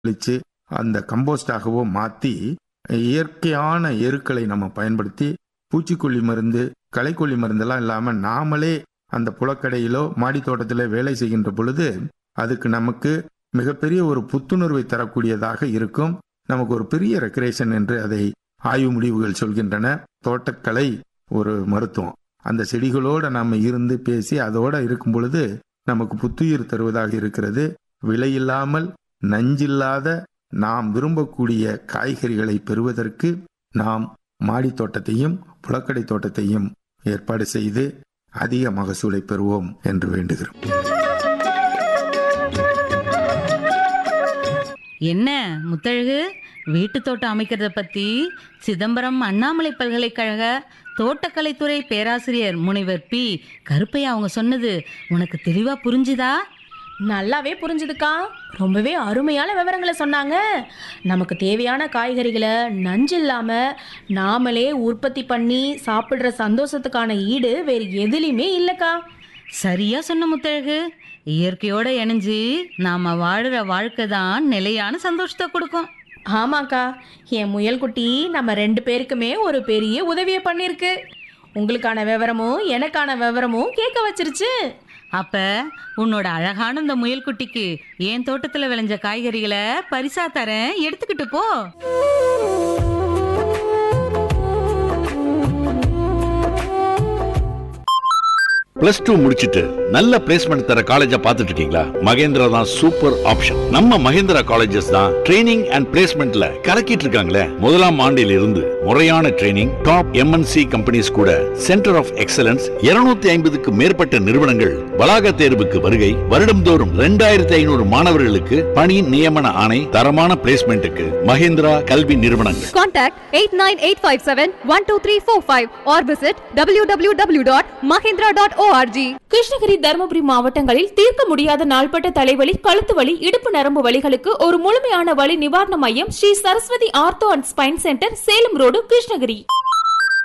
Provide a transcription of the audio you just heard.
கழிச்சு அந்த கம்போஸ்டாகவோ மாற்றி இயற்கையான எருக்களை நம்ம பயன்படுத்தி பூச்சிக்கொல்லி மருந்து களைக்கொல்லி மருந்தெல்லாம் இல்லாமல் நாமளே அந்த புலக்கடையிலோ மாடி தோட்டத்திலோ வேலை செய்கின்ற பொழுது அதுக்கு நமக்கு மிகப்பெரிய ஒரு புத்துணர்வை தரக்கூடியதாக இருக்கும் நமக்கு ஒரு பெரிய ரெக்ரேஷன் என்று அதை ஆய்வு முடிவுகள் சொல்கின்றன தோட்டக்கலை ஒரு மருத்துவம் அந்த செடிகளோட நம்ம இருந்து பேசி அதோட இருக்கும் பொழுது நமக்கு புத்துயிர் தருவதாக இருக்கிறது விலையில்லாமல் நஞ்சில்லாத நாம் விரும்பக்கூடிய காய்கறிகளை பெறுவதற்கு நாம் மாடி தோட்டத்தையும் புலக்கடை தோட்டத்தையும் ஏற்பாடு செய்து அதிக மகசூலை பெறுவோம் என்று வேண்டுகிறோம் என்ன முத்தழகு வீட்டு தோட்டம் அமைக்கிறத பத்தி சிதம்பரம் அண்ணாமலை பல்கலைக்கழக தோட்டக்கலைத்துறை பேராசிரியர் முனைவர் பி கருப்பையா அவங்க சொன்னது உனக்கு தெளிவா புரிஞ்சுதா நல்லாவே புரிஞ்சுதுக்கா ரொம்பவே அருமையான விவரங்களை சொன்னாங்க நமக்கு தேவையான காய்கறிகளை நஞ்சு இல்லாம நாமளே உற்பத்தி பண்ணி சாப்பிடுற சந்தோஷத்துக்கான ஈடு வேறு எதுலையுமே இல்லைக்கா சரியா சொன்ன முத்தழகு இயற்கையோட இணைஞ்சு நாம வாழுற வாழ்க்கை தான் நிலையான சந்தோஷத்தை கொடுக்கும் ஆமாக்கா என் முயல் குட்டி நம்ம ரெண்டு பேருக்குமே ஒரு பெரிய உதவியை பண்ணியிருக்கு உங்களுக்கான விவரமும் எனக்கான விவரமும் கேட்க வச்சிருச்சு அப்ப உன்னோட அழகான இந்த முயல் குட்டிக்கு என் தோட்டத்துல விளைஞ்ச காய்கறிகளை பரிசா தரேன் எடுத்துக்கிட்டு போ பிளஸ் டூ முடிச்சிட்டு நல்ல பிளேஸ்மெண்ட் தர காலேஜா பார்த்துட்டு இருக்கீங்களா மகேந்திரா தான் சூப்பர் ஆப்ஷன் நம்ம மகேந்திரா காலேஜஸ் தான் ட்ரைனிங் அண்ட் பிளேஸ்மெண்ட்ல கலக்கிட்டு இருக்காங்களே முதலாம் ஆண்டில் இருந்து முறையான ட்ரைனிங் டாப் எம்என்சி கம்பெனிஸ் கூட சென்டர் ஆஃப் எக்ஸலன்ஸ் 250 ஐம்பதுக்கு மேற்பட்ட நிறுவனங்கள் வளாக தேர்வுக்கு வருகை வருடம்தோறும் ரெண்டாயிரத்தி ஐநூறு மாணவர்களுக்கு பணி நியமன ஆணை தரமான பிளேஸ்மெண்ட்டுக்கு மகேந்திரா கல்வி நிறுவனங்கள் Contact 89857-12345 or visit www.mahindra.org. Krishnagiri Dharmapuri மாவட்டங்களில் தீர்க்க முடியாத நாள்பட்ட தலைவலி கழுத்து வலி இடுப்பு நரம்பு வலிகளுக்கு ஒரு முழுமையான வலி நிவாரண மையம் Sri Saraswathi ortho and spine centre Salem road Krishnagiri